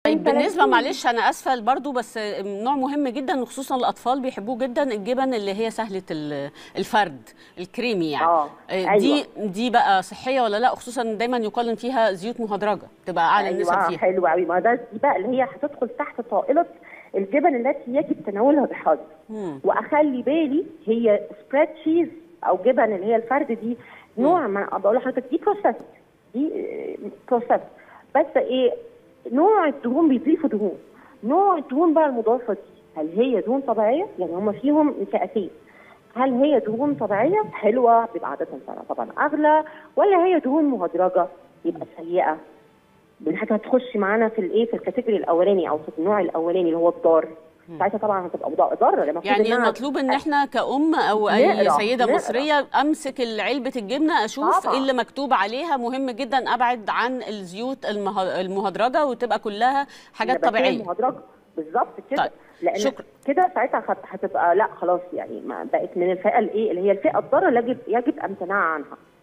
طيب بالنسبه ثلاثين. معلش انا اسفه برضو بس نوع مهم جدا وخصوصا الاطفال بيحبوه جدا الجبن اللي هي سهله ال- الفرد الكريمي يعني آه، آه، دي أيوة. دي بقى صحيه ولا لا خصوصا دايما يقال ان فيها زيوت مهدرجه تبقى اعلى النسب ايوه فيها حلو قوي ما ده دي بقى اللي هي هتدخل تحت طائله الجبن التي يجب تناولها بحذر مم. واخلي بالي هي سبريد تشيز او جبن اللي هي الفرد دي نوع ما بقول لحضرتك دي بروسيس دي بروسيس بس ايه نوع الدهون بيضيفوا دهون نوع الدهون بقى المضافه دي هل هي دهون طبيعيه يعني هم فيهم فئتين هل هي دهون طبيعيه حلوه بيبقى عاده سعرها طبعا اغلى ولا هي دهون مهدرجه يبقى سيئه بالحاجه هتخش معانا في الايه في الكاتيجوري الاولاني او في النوع الاولاني اللي هو الضار ساعتها طبعا هتبقى ضار ضاره المفروض يعني إنها المطلوب ان احنا كأم او اي نقرأ- سيده نقرأ. مصريه امسك علبه الجبنه اشوف طبعاً. ايه اللي مكتوب عليها مهم جدا ابعد عن الزيوت المه- المهدرجه وتبقى كلها حاجات نباتية طبيعيه مهدرجه بالظبط كده طيب، لان شكرا. كده ساعتها هت- هتبقى لا خلاص يعني ما بقت من الفئه الايه اللي هي الفئه الضاره اللي يجب يجب امتناع عنها